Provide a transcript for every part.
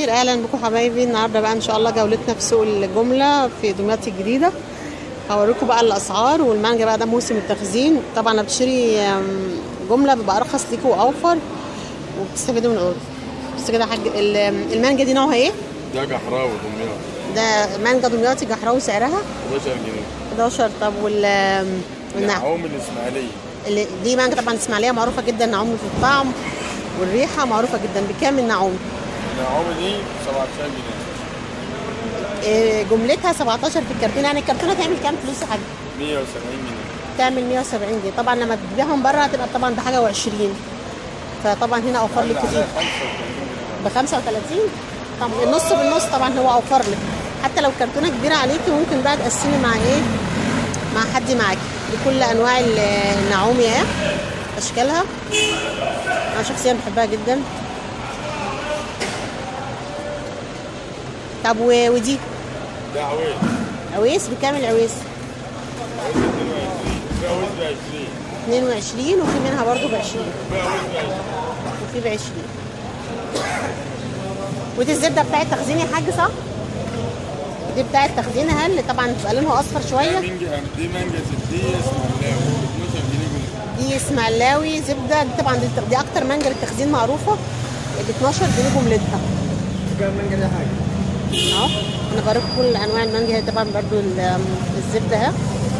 الخير اهلا بكم حبايبي النهارده بقى ان شاء الله جولتنا في سوق الجمله في دمياط الجديده هوريكم بقى الاسعار والمانجا بقى ده موسم التخزين طبعا لما بتشتري آم، جمله بيبقى ارخص ليكوا واوفر وبتستفيدوا من العروض بس كده يا حاج ال- المانجا دي نوعها ايه؟ ده جحراوي دمياط ده مانجا دمياطي جحراوي سعرها 11 جنيه 11 طب وال والنعم نعوم الاسماعيليه اللي دي مانجا طبعا اسماعيليه معروفه جدا نعوم في الطعم والريحه معروفه جدا بكام النعوم؟ النعوم دي 17 جنيه إيه، جملتها 17 في الكرتونه يعني الكرتونه تعمل كام فلوس يا حاج؟ 170 جنيه تعمل 170 جنيه طبعا لما تبيعهم بره هتبقى طبعا بحاجه و20 فطبعا هنا اوفر لك عامل كتير عليها 35 ب 35 طب النص بالنص طبعا هو اوفر لك حتى لو كرتونه كبيره عليكي ممكن بقى تقسمي مع ايه مع حد معاكي بكل انواع ال- النعومي اهي اشكالها انا شخصيا بحبها جدا طب و- ودي ده عويل عويس بكام العويس عويل 22 في عويل ب 20 22 وفي منها برضو ب 20 في عويل ب 20 وفي ب 20 ودي الزبده بتاعت تخزين يا حاج صح؟ دي بتاعت تخزينها اللي طبعا بتبقى لونها اصفر شويه دي مانجا دي مانجا ستية اسماعيلاوي ب 12 جنيه جمله دي اسماعيلاوي زبده دي طبعا دي, دي اكتر مانجا للتخزين معروفه ب 12 جنيه جملتها كام المانجا ده حاجه اهو انا بوريكم كل انواع المانجا هي طبعا برضو ال- الزبده اهي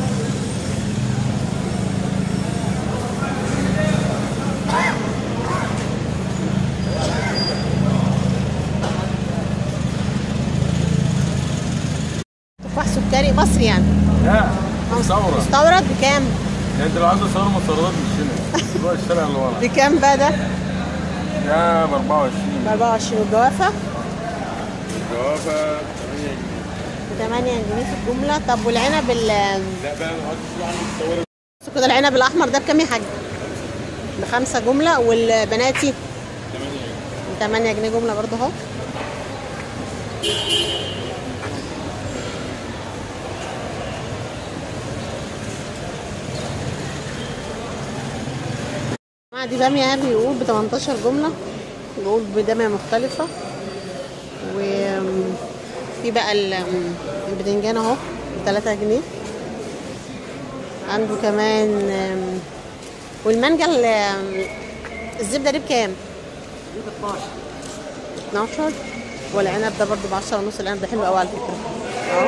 تفاح سكري مصري يعني لا ثورة مستورد بكام؟ انت لو عايز تصور مستوردات مش هنا روح الشارع اللي ورا بكام بقى ده؟ ده ب 24 ب 24 والجوافه الجوافة 8 ب جنيه 8 جنيه في الجمله طب والعنب ال لا بقى لو عايز تروح عند مستورد بصوا كده العنب الاحمر ده بكام يا حاج؟ بخمسة جملة والبناتي 8 ب 8 جنيه جنيه جملة برضه اهو جماعة دي بامية اهي بيقول ب 18 جملة بيقول بدامية مختلفة وفي بقى ال- البدنجان اهو ب 3 جنيه عنده كمان أم، والمانجا ال- الزبدة دي بكام؟ 12 والعنب ده برضو ب 10 ونص العنب ده حلو قوي على فكرة اهو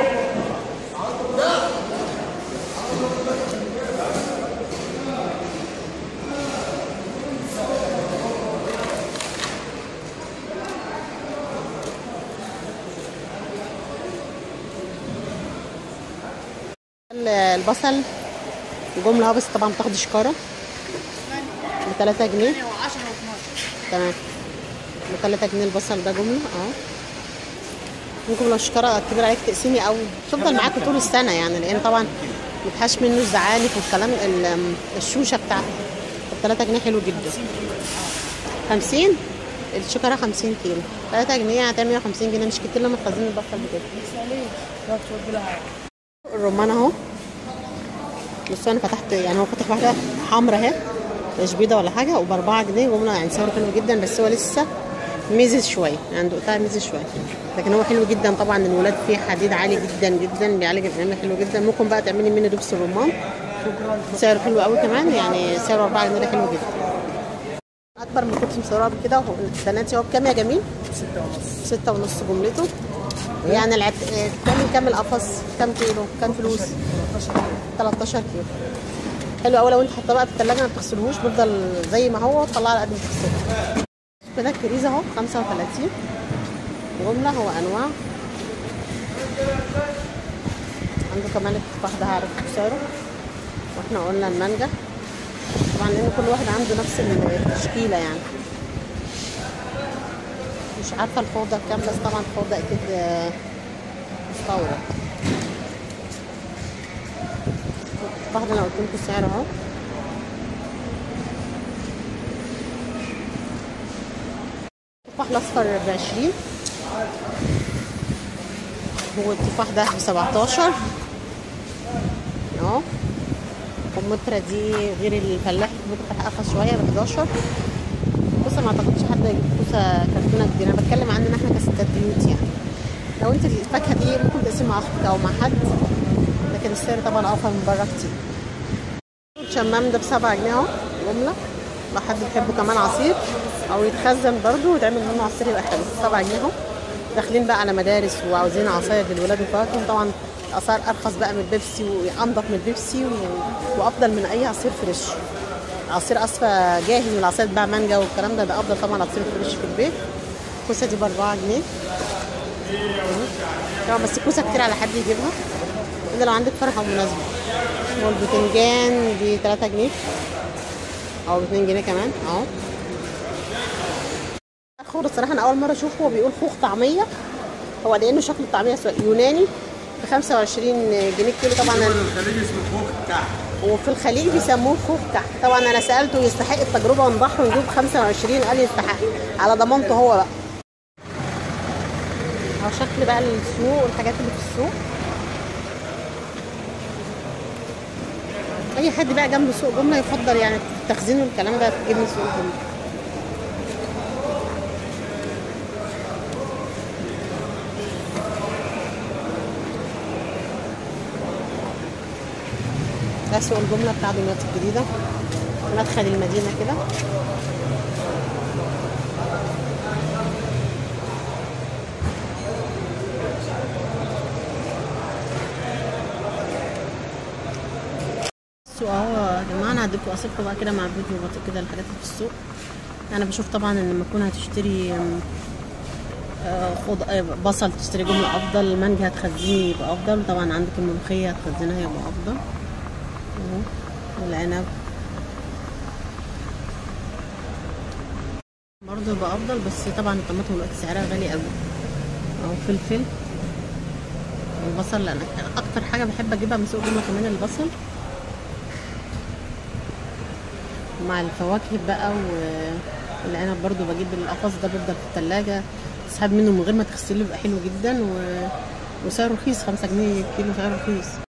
ال- البصل جملة اهو بس طبعا بتاخد شكارة ب 3 جنيه تمام ب 3 جنيه البصل ده جملة اهو ممكن لو شكارة كبيرة عليك تقسمي او تفضل معاكي طول السنة يعني لان طبعا متحاش منه الزعانف والكلام ال- الشوشة بتاعته ب 3 جنيه حلو جدا 50 الشكارة 50 كيلو 3 جنيه هتعمل 150 جنيه مش كتير لما تخزني البصل بكده الرمان اهو بصوا انا فتحت يعني هو فتح واحده حمرا اهي مش بيضه ولا حاجه وباربعة جنيه جمله يعني سعره حلو جدا بس هو لسه ميزز شويه يعني دقتها ميزز شويه لكن هو حلو جدا طبعا الولاد فيه حديد عالي جدا جدا بيعالج الانيميا حلو جدا ممكن بقى تعملي منه دبس الرمان سعره حلو قوي كمان يعني سعره 4 جنيه ده حلو جدا اكبر من كنت مصوره قبل كده وهو- بناتي هو بكام يا جميل؟ ستة ونص ستة ونص جملته يعني العت... كام كام القفص كام كيلو كام فلوس 13 كيلو حلو قوي لو انت حاطاه بقى في الثلاجه ما بتغسلهوش بيفضل زي ما هو طلعه على قد ما تغسله كده الكريز اهو 35 جمله هو انواع عنده كمان التفاح ده هعرف سعره واحنا قلنا المانجا طبعا لان كل واحد عنده نفس التشكيله يعني مش عارفه الفوضى بكام بس طبعا الفوضى اكيد آه، مستورد التفاح ده انا قلت لكم سعره اهو التفاح الاصفر ب 20 والتفاح ده ب 17 اهو الكمثرى دي غير الفلاح الكمثرى ارخص شويه ب 11 بص ما اعتقدش حد هيجيب كوسه كرتونه كبيره انا بتكلم عننا احنا كستات مع اختك او مع حد لكن السعر طبعا اوفر من بره كتير الشمام ده بسبعة جنيه اهو جملة لو حد بيحبه كمان عصير او يتخزن برضو ويتعمل منه عصير يبقى حلو سبعة جنيه اهو داخلين بقى على مدارس وعاوزين عصاير للولاد وفواكه طبعا الاسعار ارخص بقى من البيبسي وانضف من البيبسي و... وافضل من اي عصير فريش عصير اصفى جاهز من العصير بتاع مانجا والكلام ده ده افضل طبعا عصير فريش في البيت الكوسه دي باربعة جنيه طبعا بس الكوسه كتير على حد يجيبها الا لو عندك فرحه ومناسبه والبتنجان دي 3 جنيه او ب 2 جنيه كمان اهو الخضر الصراحه انا اول مره اشوفه هو بيقول خوخ طعميه هو لانه شكل الطعميه سو- يوناني ب 25 جنيه كيلو طبعا أنا الخليج اسمه فوق تحت وفي الخليج بيسموه خوخ كحك طبعا انا سالته يستحق التجربه ونضحي ونجيب 25 قال يستحق على ضمانته هو بقى اهو شكل بقى السوق والحاجات اللي في السوق اي حد بقى جنب سوق جمله يفضل يعني التخزين والكلام ده تجيب من سوق جمله ده سوق الجمله بتاع دمياط الجديده مدخل المدينه كده السوق اهو يا جماعه انا هديكوا اسيبكم بقى كده مع فيديو بطيء كده الحاجات اللي في السوق انا بشوف طبعا ان لما تكون هتشتري أم، آه، خض آه، بصل تشتري جمله افضل مانجا هتخزني يبقى افضل طبعا عندك الملوخيه هتخزنها يبقى افضل اهو والعنب برضه يبقى افضل بس طبعا الطماطم دلوقتي سعرها غالي قوي اهو فلفل البصل لان اكتر حاجه بحب اجيبها من سوق جمله كمان البصل مع الفواكه بقى والعنب برضو بجيب القفص ده بيفضل في التلاجة تسحب منه من غير ما تغسله يبقى حلو جدا و... وسعره رخيص خمسة جنيه كيلو سعره رخيص